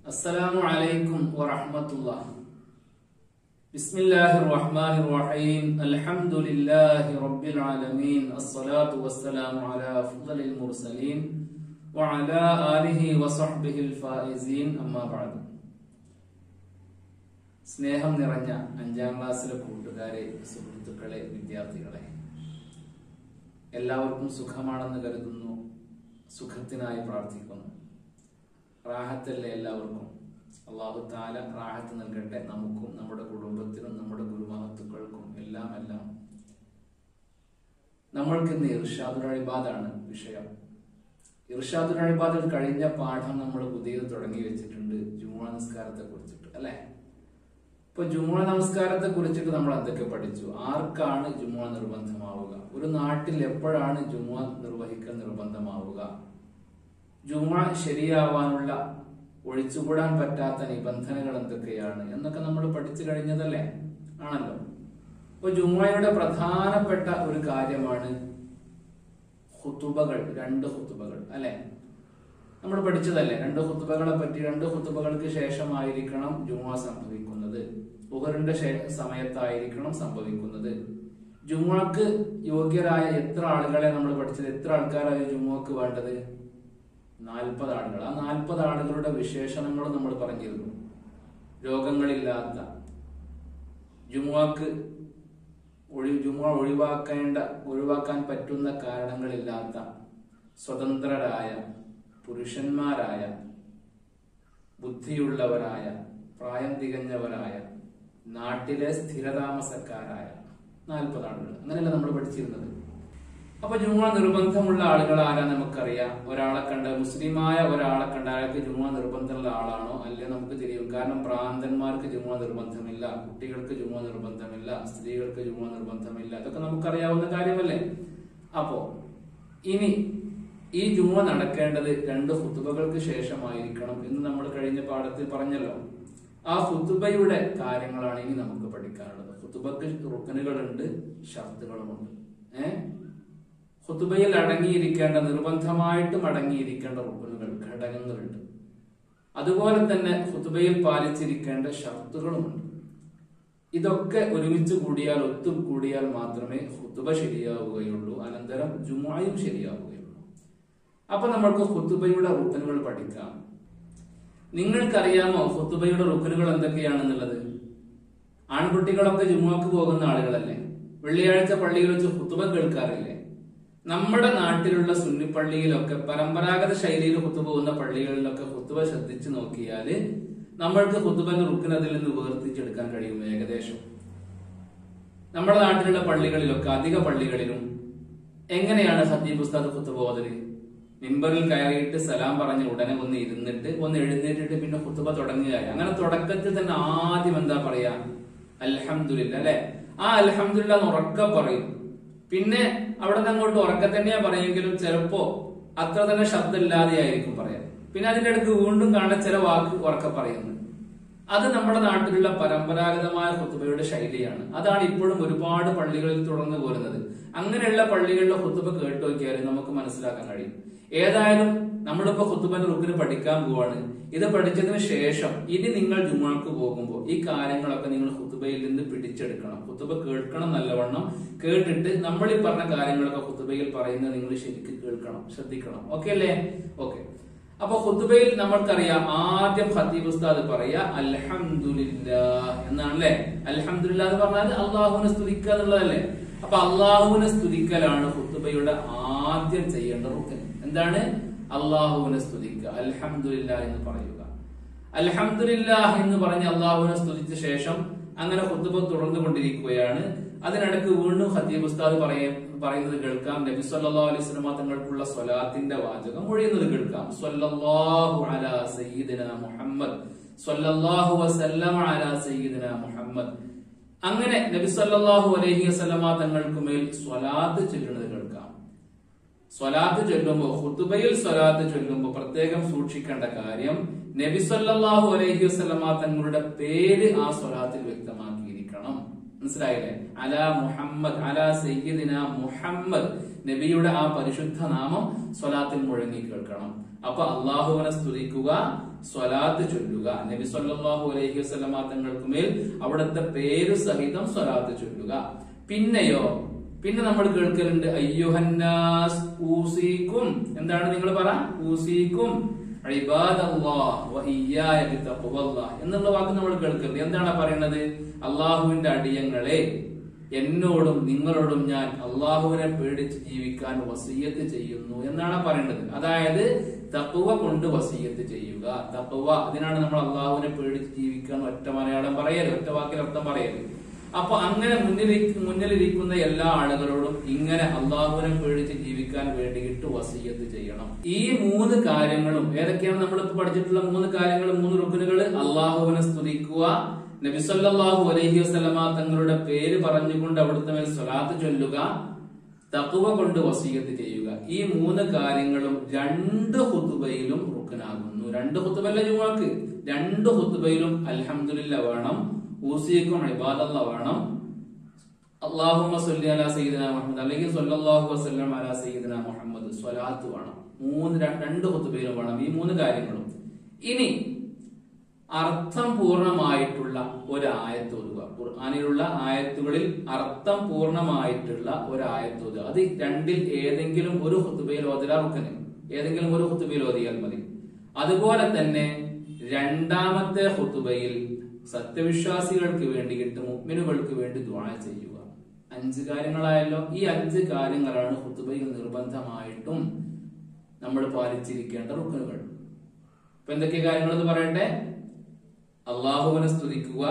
السلام عليكم ورحمة الله بسم الله الرحمن الرحيم الحمد لله رب العالمين الصلاة والسلام على أفضل المرسلين وعلى آله وصحبه الفائزين أما بعد സ്നേഹം നിറഞ്ഞ അഞ്ചാം ക്ലാസ്സിലെ കൂട്ടുകാരെ സുഹൃത്തുക്കളെ വിദ്യാർത്ഥികളെ എല്ലാവർക്കും സുഖമാണെന്ന് കരുതുന്നു സുഖത്തിനായി പ്രാർത്ഥിക്കുന്നു റാഹത്തല്ലേ എല്ലാവർക്കും അള്ളാഹു താല റാഹത്ത് നൽകട്ടെ നമുക്കും നമ്മുടെ കുടുംബത്തിനും നമ്മുടെ ഗുരുമഹത്തുക്കൾക്കും എല്ലാം എല്ലാം നമ്മൾക്ക് ഇന്ന് ഇർഷാദുൽ അഴിബാദാണ് വിഷയം ഇർഷാദുൽ അഴിബാദിൽ കഴിഞ്ഞ പാഠം നമ്മൾ പുതിയത് തുടങ്ങി വെച്ചിട്ടുണ്ട് ജുമുഅ നിസ്കാരത്തെ കുറിച്ചിട്ട് അല്ലെ ഇപ്പൊ ജുമുഅ നമസ്കാരത്തെ കുറിച്ചിട്ട് നമ്മൾ എന്തൊക്കെ പഠിച്ചു ആർക്കാണ് ജുമുഅ നിർബന്ധമാവുക ഒരു നാട്ടിൽ എപ്പോഴാണ് ജുമുഅ നിർവഹിക്കൽ നിർബന്ധമാവുക ജുമുഅ ശരിയാവാനുള്ള ഒഴിച്ചുകൂടാൻ പറ്റാത്ത നിബന്ധനകൾ എന്തൊക്കെയാണ് എന്നൊക്കെ നമ്മൾ പഠിച്ചു കഴിഞ്ഞതല്ലേ ആണല്ലോ അപ്പൊ ജുമുഅയുടെ പ്രധാനപ്പെട്ട ഒരു കാര്യമാണ് ഹുത്തുബകൾ രണ്ട് ഹുത്തുബകൾ അല്ലെ നമ്മൾ പഠിച്ചതല്ലേ രണ്ട് ഹുത്തുബകളെ പറ്റി രണ്ട് ഹുത്തുബകൾക്ക് ശേഷമായിരിക്കണം ജുമുഅ സംഭവിക്കുന്നത് ഉഹറിന്റെ ശേ- സമയത്തായിരിക്കണം സംഭവിക്കുന്നത് ജുമുഅക്ക് യോഗ്യരായ എത്ര ആളുകളെ നമ്മൾ പഠിച്ചത് എത്ര ആൾക്കാരായ ജുമുഅക്ക് വേണ്ടത് നാൽപ്പത് ആളുകൾ ആ നാൽപ്പത് ആളുകളുടെ വിശേഷണങ്ങളും നമ്മൾ പറഞ്ഞിരുന്നു രോഗങ്ങളില്ലാത്ത ജുമുഅക്ക് ഒഴി ജുമുഅ ഒഴിവാക്കേണ്ട ഒഴിവാക്കാൻ പറ്റുന്ന കാരണങ്ങളില്ലാത്ത സ്വതന്ത്രരായ പുരുഷന്മാരായ ബുദ്ധിയുള്ളവരായ പ്രായം തികഞ്ഞവരായ നാട്ടിലെ സ്ഥിരതാമസക്കാരായ നാൽപ്പത് ആളുകൾ അങ്ങനെയല്ല നമ്മൾ പഠിച്ചിരുന്നത് അപ്പൊ ജുമുഅ നിർബന്ധമുള്ള ആളുകൾ ആരാ നമുക്കറിയാം ഒരാളെ കണ്ട മുസ്ലിമായ ഒരാളെ കണ്ട അയാൾക്ക് ജുമുഅ നിർബന്ധമുള്ള ആളാണോ അല്ലെ നമുക്ക് തിരിയും കാരണം ഭ്രാന്തന്മാർക്ക് ജുമുഅ നിർബന്ധമില്ല കുട്ടികൾക്ക് ജുമുഅ നിർബന്ധമില്ല സ്ത്രീകൾക്ക് ജുമുഅ നിർബന്ധമില്ല അതൊക്കെ നമുക്കറിയാവുന്ന കാര്യമല്ലേ അപ്പോ ഇനി ഈ ജുമുഅ നടക്കേണ്ടത് രണ്ട് ഹുത്തുബകൾക്ക് ശേഷമായിരിക്കണം എന്ന് നമ്മൾ കഴിഞ്ഞ പാഠത്തിൽ പറഞ്ഞല്ലോ ആ ഹുത്തുബയുടെ കാര്യങ്ങളാണ് ഇനി നമുക്ക് പഠിക്കാനുള്ളത് ഹുത്തുബക്ക് റുക്കനുകളുണ്ട് ഷർത്തുകളുമുണ്ട് ഏഹ് ഹുത്തുബയിൽ അടങ്ങിയിരിക്കേണ്ട നിർബന്ധമായിട്ടും അടങ്ങിയിരിക്കേണ്ട റുക്കനുകൾ ഘടകങ്ങളുണ്ട് അതുപോലെ തന്നെ ഹുത്തുബയിൽ പാലിച്ചിരിക്കേണ്ട ഷർത്തുകളുമുണ്ട് ഇതൊക്കെ ഒരുമിച്ച് കൂടിയാൽ ഒത്തുകൂടിയാൽ മാത്രമേ ഹുത്തുബ ശരിയാവുകയുള്ളൂ അനന്തരം ജുമായും ശരിയാവുകയുള്ളൂ അപ്പൊ നമ്മൾക്ക് ഹുത്തുബയുടെ റുക്കനുകൾ പഠിക്കാം നിങ്ങൾക്കറിയാമോ ഹുത്തുബയുടെ റുക്കനുകൾ എന്തൊക്കെയാണെന്നുള്ളത് ആൺകുട്ടികളൊക്കെ ജുമുഅക്ക് പോകുന്ന ആളുകളല്ലേ വെള്ളിയാഴ്ച പള്ളിയിൽ വെച്ച് ഹുത്തുബ കേൾക്കാറില്ലേ നമ്മുടെ നാട്ടിലുള്ള സുന്നി പള്ളിയിലൊക്കെ പരമ്പരാഗത ശൈലിയിൽ ഹുത്തുബ പോകുന്ന പള്ളികളിലൊക്കെ ഹുത്തുബ ശ്രദ്ധിച്ചു നോക്കിയാല് നമ്മൾക്ക് ഹുത്തുബന്റെ റുക്കിന് അതിൽ നിന്ന് വേർതിരിച്ചെടുക്കാൻ കഴിയും ഏകദേശം നമ്മുടെ നാട്ടിലുള്ള പള്ളികളിലൊക്കെ അധിക പള്ളികളിലും എങ്ങനെയാണ് ഹത്തീബ് ഉസ്താദ് ഹുത്തുബ ഓതല് മിമ്പറിൽ കയറിയിട്ട് സലാം പറഞ്ഞ് ഉടനെ ഒന്ന് ഇരുന്നിട്ട് ഒന്ന് എഴുന്നേറ്റിട്ട് പിന്നെ ഹുത്തുബ തുടങ്ങുകയായി അങ്ങനെ തുടക്കത്തിൽ തന്നെ ആദ്യം എന്താ പറയാ അൽഹംദുലില്ല അല്ലെ ആ അൽഹംദുലില്ല എന്ന് ഉറക്ക പറയും പിന്നെ അവിടെ നിന്ന് അങ്ങോട്ട് ഉറക്ക തന്നെയാ പറയുമെങ്കിലും ചിലപ്പോ അത്ര തന്നെ ശബ്ദമില്ലാതെ ആയിരിക്കും പറയാം പിന്നെ അതിന്റെ അടുത്ത് വീണ്ടും കാണാൻ ചില വാക്ക് ഉറക്ക പറയുന്നു അത് നമ്മുടെ നാട്ടിലുള്ള പരമ്പരാഗതമായ ഹുത്തുബയുടെ ശൈലിയാണ് അതാണ് ഇപ്പോഴും ഒരുപാട് പള്ളികളിൽ തുടർന്നു പോരുന്നത് അങ്ങനെയുള്ള പള്ളികളിലെ ഹുത്തുബ കേട്ട് നോക്കിയാൽ നമുക്ക് മനസ്സിലാക്കാൻ കഴിയും ഏതായാലും നമ്മളിപ്പോ ഹുത്തുബന്റെ റുക്കിന് പഠിക്കാൻ പോവാണ് ഇത് പഠിച്ചതിന് ശേഷം ഇനി നിങ്ങൾ ജുമാക്ക് പോകുമ്പോൾ ഈ കാര്യങ്ങളൊക്കെ നിങ്ങൾ ഹുത്തുബയിൽ നിന്ന് പിടിച്ചെടുക്കണം ഹുത്തുബ കേൾക്കണം നല്ലവണ്ണം കേട്ടിട്ട് നമ്മൾ ഈ പറഞ്ഞ കാര്യങ്ങളൊക്കെ ഹുത്തുബയിൽ പറയുന്നത് നിങ്ങൾ ശരിക്കും കേൾക്കണം ശ്രദ്ധിക്കണം ഓക്കെ അല്ലേ ഓക്കെ അപ്പൊ ഹുത്തുബയിൽ നമ്മൾക്കറിയാം ആദ്യം ഖത്തീബ് ഉസ്താദ് പറയാ അൽഹംദുലില്ലാ എന്നാണ് അല്ലെ അൽഹംദുലില്ലാ എന്ന് പറഞ്ഞാൽ അള്ളാഹുവിനെ സ്തുതിക്കുക എന്നുള്ളതല്ലേ അപ്പൊ അള്ളാഹുവിനെ സ്തുതിക്കലാണ് ഹുത്തുബയുടെ ആദ്യം ചെയ്യേണ്ട റുക്കൻ എന്താണ് അള്ളാഹുവിനെ സ്തുതിക്കുക അൽഹംദുലില്ലാ എന്ന് പറയുക അൽഹംദുലില്ലാ എന്ന് പറഞ്ഞ് അള്ളാഹുവിനെ സ്തുതിച്ച ശേഷം അങ്ങനെ ഹുത്തുബ തുടർന്നുകൊണ്ടിരിക്കുകയാണ് അതിനിടക്ക് വീണ്ടും ഖത്തീബ് ഉസ്താദ് പറയ പറയുന്നത് കേൾക്കാം നബി സല്ലല്ലാഹു അലൈഹി വസല്ലമ തങ്ങൾക്കുള്ള സ്വലാത്തിന്റെ വാചകം മൊഴിയുന്നത് കേൾക്കാം സ്വല്ലല്ലാഹു അലാ സയ്യിദിന മുഹമ്മദ് സ്വല്ലല്ലാഹു വസല്ലമ അലാ സയ്യിദിന മുഹമ്മദ് അങ്ങനെ നബി സല്ലല്ലാഹു അലൈഹി വസല്ലമ തങ്ങൾക്ക് മേൽ സ്വലാത്ത് ചൊല്ലുന്നത് കേൾക്കാം സ്വലാത്ത് ചൊല്ലുമ്പോൾ ഹുത്തുബയിൽ സ്വലാത്ത് ചൊല്ലുമ്പോൾ പ്രത്യേകം സൂക്ഷിക്കേണ്ട കാര്യം നബി സല്ലല്ലാഹു അലൈഹി വസല്ലമ തങ്ങളുടെ പേര് ആ സ്വലാത്തിൽ വ്യക്തമാക്കിയിരിക്കണം മനസ്സിലായില്ലേ അല മുഹമ്മദ് അല സയ്യിദിന മുഹമ്മദ് നബിയുടെ ആ പരിശുദ്ധ നാമം സ്വലാത്തിൽ മുഴങ്ങി കേൾക്കണം അപ്പൊ അള്ളാഹുവിനെ സ്തുതിക്കുക സ്വലാത്ത് ചൊല്ലുക നബി സല്ലല്ലാഹു അലൈഹി വസല്ലമ തങ്ങൾക്ക് മേൽ അവിടുത്തെ പേര് സഹിതം സ്വലാത്ത് ചൊല്ലുക പിന്നെയോ പിന്നെ നമ്മൾ കേൾക്കലുണ്ട് അയ്യുഹന്നാസ് ഊസീക്കും എന്താണ് നിങ്ങൾ പറ ഊസീക്കും ഇബാദല്ലാഹ് വ ഇയ്യായ ബിത്തഖ്വല്ലാഹ് എന്നുള്ള വാക്ക് നമ്മൾ കേൾക്കരുത് എന്താണ് പറയുന്നത് അള്ളാഹുവിന്റെ അടിയങ്ങളെ എന്നോടും നിങ്ങളോടും ഞാൻ അള്ളാഹുവിനെ പേടിച്ച് ജീവിക്കാൻ വസീയത്ത് ചെയ്യുന്നു എന്നാണ് പറയുന്നത് അതായത് തപ്പുവ കൊണ്ട് വസീയത്ത് ചെയ്യുക തപ്പുവ അതിനാണ് നമ്മൾ അള്ളാഹുവിനെ പേടിച്ച് ജീവിക്കാൻ ഒറ്റ മലയാളം പറയല് ഒറ്റ വാക്കിൽ അർത്ഥം പറയല് അപ്പൊ അങ്ങനെ മുന്നിൽ മുന്നിലിരിക്കുന്ന എല്ലാ ആളുകളോടും ഇങ്ങനെ അള്ളാഹുവിനെ പേടിച്ച് ജീവിക്കാൻ വേണ്ടിയിട്ട് വസീയത്ത് ചെയ്യണം ഈ മൂന്ന് കാര്യങ്ങളും ഏതൊക്കെയാണ് നമ്മളിപ്പോ പഠിച്ചിട്ടുള്ള മൂന്ന് കാര്യങ്ങൾ മൂന്ന് റുക്കുനുകൾ അള്ളാഹുവിനെ സ്തുതിക്കുക നബിസല്ലാഹു അലൈഹി വസ്ലമ തങ്ങളുടെ പേര് പറഞ്ഞുകൊണ്ട് അവിടുത്തെ മേൽ സ്വലാത്ത് ചൊല്ലുക തക്കുവ കൊണ്ട് വസീയത്ത് ചെയ്യുക ഈ മൂന്ന് കാര്യങ്ങളും രണ്ട് ഹുത്തുബയിലും റുക്കനാകുന്നു രണ്ട് ഹുത്തുബല്ല ജുമാക്ക് രണ്ട് ഹുത്തുബയിലും അൽഹംദുലില്ല വേണം ഊസിയക്കും ഇബാദല്ല വേണം അള്ളാഹുമ്മ സല്ലി അലാ സയ്യിദന മുഹമ്മദ് അല്ലെങ്കിൽ സല്ലല്ലാഹു വസല്ലം അലാ സയ്യിദന മുഹമ്മദ് സ്വലാത്ത് വേണം മൂന്ന് ര- രണ്ട് ഹുത്തുബയിലും വേണം ഈ മൂന്ന് കാര്യങ്ങളും ഇനി അർത്ഥം പൂർണ്ണമായിട്ടുള്ള ഒരു ആയത്ത് ഓതുക ഖുർആനിലുള്ള ആയത്തുകളിൽ അർത്ഥം പൂർണ്ണമായിട്ടുള്ള ഒരു ആയത്ത് ഓതുക അത് രണ്ടിൽ ഏതെങ്കിലും ഒരു ഹുത്തുബയിൽ ഓതിരാ റുക്കന് ഏതെങ്കിലും ഒരു ഹുത്തുബയിൽ ഓതിയാൽ മതി അതുപോലെ തന്നെ രണ്ടാമത്തെ ഹുത്തുബയിൽ സത്യവിശ്വാസികൾക്ക് വേണ്ടിയിട്ട് മുഗ്മിനുകൾക്ക് വേണ്ടി ദ്വാ ചെയ്യുക അഞ്ച് കാര്യങ്ങളായല്ലോ ഈ അഞ്ച് കാര്യങ്ങളാണ് ഹുത്തുബയിൽ നിർബന്ധമായിട്ടും നമ്മൾ പാലിച്ചിരിക്കേണ്ട റുക്കനുകൾ ഇപ്പൊ എന്തൊക്കെ കാര്യങ്ങൾ എന്ന് പറയട്ടെ അള്ളാഹുവിനെ സ്തുതിക്കുക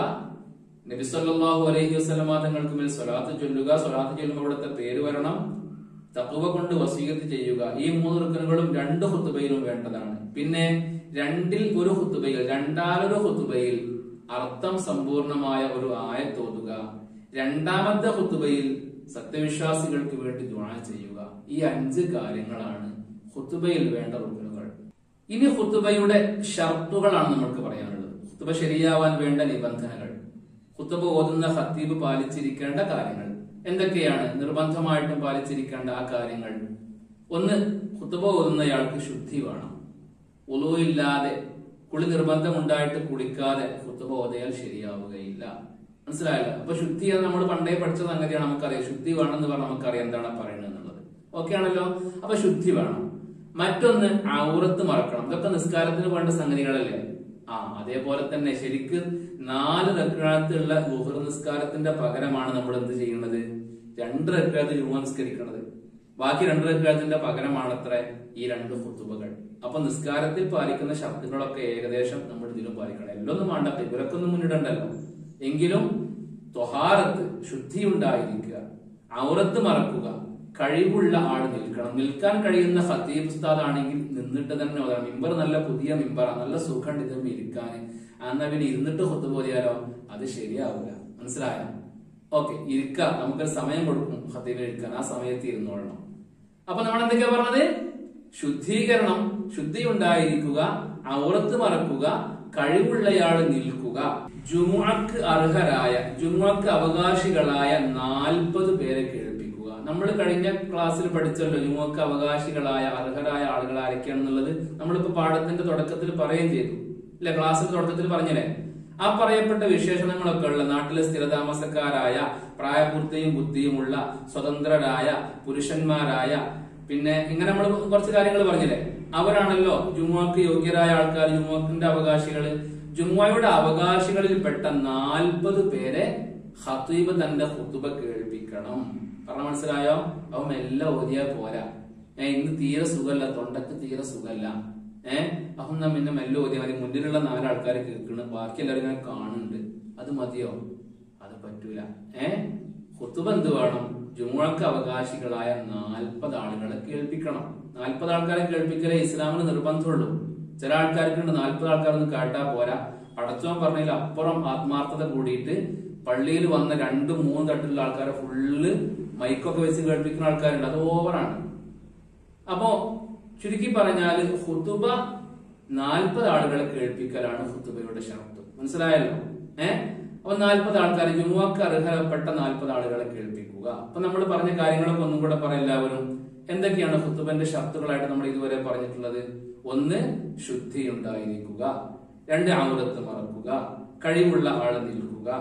നബി സല്ലല്ലാഹു അലൈഹി വസല്ലമ തങ്ങൾക്ക് മേൽ സ്വലാത്ത് ചൊല്ലുക സ്വലാത്ത് ചൊല്ലുമ്പോൾ അവിടുത്തെ പേര് വരണം തഖ്വ കൊണ്ട് വസീയത്ത് ചെയ്യുക ഈ മൂന്ന് റുക്കനുകളും രണ്ട് ഹുത്തുബയിലും വേണ്ടതാണ് പിന്നെ രണ്ടിൽ ഒരു ഹുത്തുബയിൽ രണ്ടാലൊരു ഹുത്തുബയിൽ അർത്ഥം സമ്പൂർണമായ ഒരു ആയത്തോതുക രണ്ടാമത്തെ ഹുത്തുബയിൽ സത്യവിശ്വാസികൾക്ക് വേണ്ടി ദ്വാ ചെയ്യുക ഈ അഞ്ച് കാര്യങ്ങളാണ് ഹുത്തുബയിൽ വേണ്ട റുക്കനുകൾ ഇനി ഹുത്തുബയുടെ ഷർത്തുകളാണ് നമ്മൾക്ക് പറയാനുള്ളത് ഹുത്തുബ ശരിയാവാൻ വേണ്ട നിബന്ധനകൾ ഹുത്തുബ ഓതുന്ന ഹത്തീബ് പാലിച്ചിരിക്കേണ്ട കാര്യങ്ങൾ എന്തൊക്കെയാണ് നിർബന്ധമായിട്ടും പാലിച്ചിരിക്കേണ്ട ആ കാര്യങ്ങൾ ഒന്ന് ഹുത്തുബ ഓതുന്നയാൾക്ക് ശുദ്ധി വേണം ഉളു ഇല്ലാതെ കുളി നിർബന്ധമുണ്ടായിട്ട് കുളിക്കാതെ ഹുത്തുബ ഓതയാൽ ശരിയാവുകയില്ല മനസ്സിലായല്ലോ അപ്പൊ ശുദ്ധി എന്ന് നമ്മൾ പണ്ടേ പഠിച്ച സംഗതിയാണ് നമുക്കറിയാം ശുദ്ധി വേണമെന്ന് പറഞ്ഞാൽ നമുക്കറിയാം എന്താണ് പറയുന്നത് എന്നുള്ളത് ഓക്കെ ആണല്ലോ അപ്പൊ ശുദ്ധി വേണം മറ്റൊന്ന് ഔറത്ത് മറക്കണം ഇതൊക്കെ നിസ്കാരത്തിന് വേണ്ട സംഗതികളല്ലേ ആ അതേപോലെ തന്നെ ശരിക്ക് നാല് റക്കാലത്തുള്ള ലുഹർ നിസ്കാരത്തിന്റെ പകരമാണ് നമ്മൾ എന്ത് ചെയ്യുന്നത് രണ്ട് റക്കാലത്ത് ജുമ നിസ്കരിക്കുന്നത് ബാക്കി രണ്ട് റക്കാലത്തിന്റെ പകരമാണ് അത്ര ഈ രണ്ട് ഹുത്തുബകൾ അപ്പൊ നിസ്കാരത്തിൽ പാലിക്കുന്ന ശബ്ദങ്ങളൊക്കെ ഏകദേശം നമ്മൾ ഇതിലും പാലിക്കണം എല്ലൊന്നും വേണ്ട ഇവരൊക്കൊന്നും മുന്നിടണ്ടല്ലോ എങ്കിലും ത്വഹാരത്ത് ശുദ്ധി ഉണ്ടായിരിക്കുക ഔറത്ത് മറക്കുക കഴിവുള്ള ആൾ നിൽക്കണം നിൽക്കാൻ കഴിയുന്ന ഹത്തീബ് ഉസ്താദ് ആണെങ്കിൽ നിന്നിട്ട് തന്നെ ഓതാം മിമ്പർ നല്ല പുതിയ മിമ്പറാണ് നല്ല സുഖമുണ്ട് ഇതും ഇരിക്കാൻ എന്നാ പിന്നെ ഇരുന്നിട്ട് ഹൊത്തു പോയാലോ അത് ശരിയാവില്ല മനസ്സിലായോ ഓക്കെ ഇരിക്ക നമുക്കൊരു സമയം കൊടുക്കും ഹത്തീബിന് ഇരിക്കാൻ ആ സമയത്ത് ഇരുന്നോളണം അപ്പൊ നമ്മൾ എന്തൊക്കെയാ പറഞ്ഞത് ശുദ്ധീകരണം ശുദ്ധി ഉണ്ടായിരിക്കുക ഔറത്ത് മറക്കുക കഴിവുള്ളയാള് നിൽക്കുക ജുമുഅക്ക് അർഹരായ ജുമുഅക്ക് അവകാശികളായ നാൽപ്പത് പേരെ കേൾപ്പിക്കുക നമ്മൾ കഴിഞ്ഞ ക്ലാസ്സിൽ പഠിച്ചല്ലോ ജുമുഅക്ക് അവകാശികളായ അർഹരായ ആളുകൾ ആരൊക്കെയാണെന്നുള്ളത് നമ്മളിപ്പോ പാഠത്തിന്റെ തുടക്കത്തിൽ പറയുകയും ചെയ്തു അല്ലെ ക്ലാസ്സിൽ തുടക്കത്തിൽ പറഞ്ഞില്ലേ ആ പറയപ്പെട്ട വിശേഷണങ്ങളൊക്കെ ഉള്ള നാട്ടിലെ സ്ഥിരതാമസക്കാരായ പ്രായപൂർത്തിയും ബുദ്ധിയുമുള്ള സ്വതന്ത്രരായ പുരുഷന്മാരായ പിന്നെ ഇങ്ങനെ നമ്മൾ കുറച്ച് കാര്യങ്ങൾ പറഞ്ഞില്ലേ അവരാണല്ലോ ജുമുഅക്ക് യോഗ്യരായ ആൾക്കാർ ജുമുഅക്കിന്റെ അവകാശികള് ജുമുഅയുടെ അവകാശികളിൽപ്പെട്ട നാൽപ്പത് പേരെ ഹത്തീബ് തന്റെ ഹുത്തുബ കേൾപ്പിക്കണം പറഞ്ഞ മനസ്സിലായോ അവൻ മെല്ലെ ഓതിയാ പോരാ ഏ ഇന്ന് തീരെ സുഖല്ല തൊണ്ടക്ക് തീരെ സുഖല്ല ഏഹ് അപ്പം നാം പിന്നെ മെല്ലെ ഓതിയാൽ മതി മുന്നിലുള്ള നാലാൾക്കാർ കേൾക്കണം ബാക്കി എല്ലാവരും ഇങ്ങനെ കാണുന്നുണ്ട് അത് മതിയോ അത് പറ്റൂല ഏ ഹുത്തുബ എന്ത് വേണം ജുമുഴക്ക് അവകാശികളായ നാൽപ്പത് ആളുകളെ കേൾപ്പിക്കണം നാൽപ്പത് ആൾക്കാരെ കേൾപ്പിക്കലേ ഇസ്ലാമിന് നിർബന്ധമുള്ളൂ ചില ആൾക്കാർക്കുണ്ട് നാൽപ്പത് ആൾക്കാരൊന്നും കേട്ടാ പോരാ പടച്ചോൻ പറഞ്ഞതിൽ അപ്പുറം ആത്മാർത്ഥത കൂടിയിട്ട് പള്ളിയിൽ വന്ന രണ്ട് മൂന്ന് തട്ടിലുള്ള ആൾക്കാരെ ഫുള്ള് മൈക്കൊക്കെ വെച്ച് കേൾപ്പിക്കുന്ന ആൾക്കാരുണ്ട് അത് ഓവറാണ് അപ്പോ ചുരുക്കി പറഞ്ഞാല് ഹുതുബ നാൽപ്പത് ആളുകളെ കേൾപ്പിക്കലാണ് ഹുതുബയുടെ ഷർത്ത് മനസ്സിലായല്ലോ ഏഹ് അപ്പൊ നാൽപ്പത് ആൾക്കാർ ജുമുഅക്ക് അർഹരപ്പെട്ട നാൽപ്പത് ആളുകളെ കേൾപ്പിക്കുക അപ്പൊ നമ്മൾ പറഞ്ഞ കാര്യങ്ങളൊക്കെ ഒന്നും കൂടെ പറയാം എല്ലാവരും എന്തൊക്കെയാണ് ഹുത്തുബന്റെ ഷർത്തുകളായിട്ട് നമ്മൾ ഇതുവരെ പറഞ്ഞിട്ടുള്ളത് ഒന്ന് ശുദ്ധി ഉണ്ടായിരിക്കുക രണ്ട് ഔറത്ത് മറക്കുക കഴിവുള്ള ആള് നിൽക്കുക